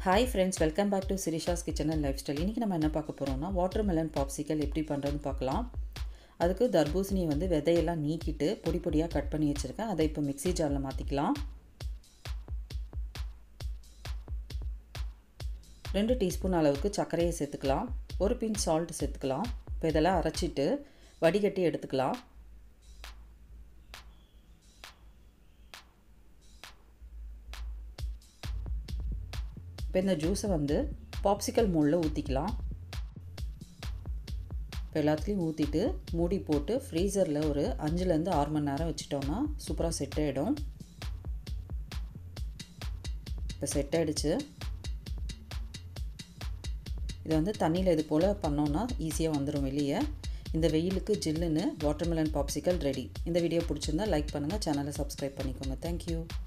hi friends welcome back to Sirisha's kitchen and lifestyle இன்றைக்கி நம்ம என்ன பார்க்க போகிறோம்னா வாட்டர் மெலன் பாப்சிக்கல் எப்படி பண்ணுறதுன்னு பார்க்கலாம் அதுக்கு தர்பூசணியை வந்து விதையெல்லாம் நீக்கிட்டு பொடி பொடியாக கட் பண்ணி வச்சுருக்கேன் அதை இப்போ மிக்ஸி ஜாரில் மாற்றிக்கலாம் ரெண்டு டீஸ்பூன் அளவுக்கு சர்க்கரையை சேர்த்துக்கலாம் ஒரு பின் சால்ட் சேர்த்துக்கலாம் இப்போ இதெல்லாம் அரைச்சிட்டு வடிகட்டி எடுத்துக்கலாம் இப்போ இந்த ஜூஸை வந்து பாப்சிக்கல் மோல்டில் ஊற்றிக்கலாம் இப்போ எல்லாத்துலேயும் ஊற்றிட்டு மூடி போட்டு ஃப்ரீசரில் ஒரு அஞ்சுலேருந்து ஆறு மணி நேரம் வச்சிட்டோன்னா சூப்பராக செட் ஆகிடும் இப்போ செட் ஆகிடுச்சு இதை வந்து தண்ணியில் இது போல் பண்ணோன்னா ஈஸியாக வந்துடும் வெளியே இந்த வெயிலுக்கு ஜில்லுன்னு வாட்டர்மெலன் பாப்சிக்கல் ரெடி இந்த வீடியோ பிடிச்சிருந்தா லைக் பண்ணுங்கள் சேனலை சப்ஸ்கிரைப் பண்ணிக்கோங்க தேங்க்யூ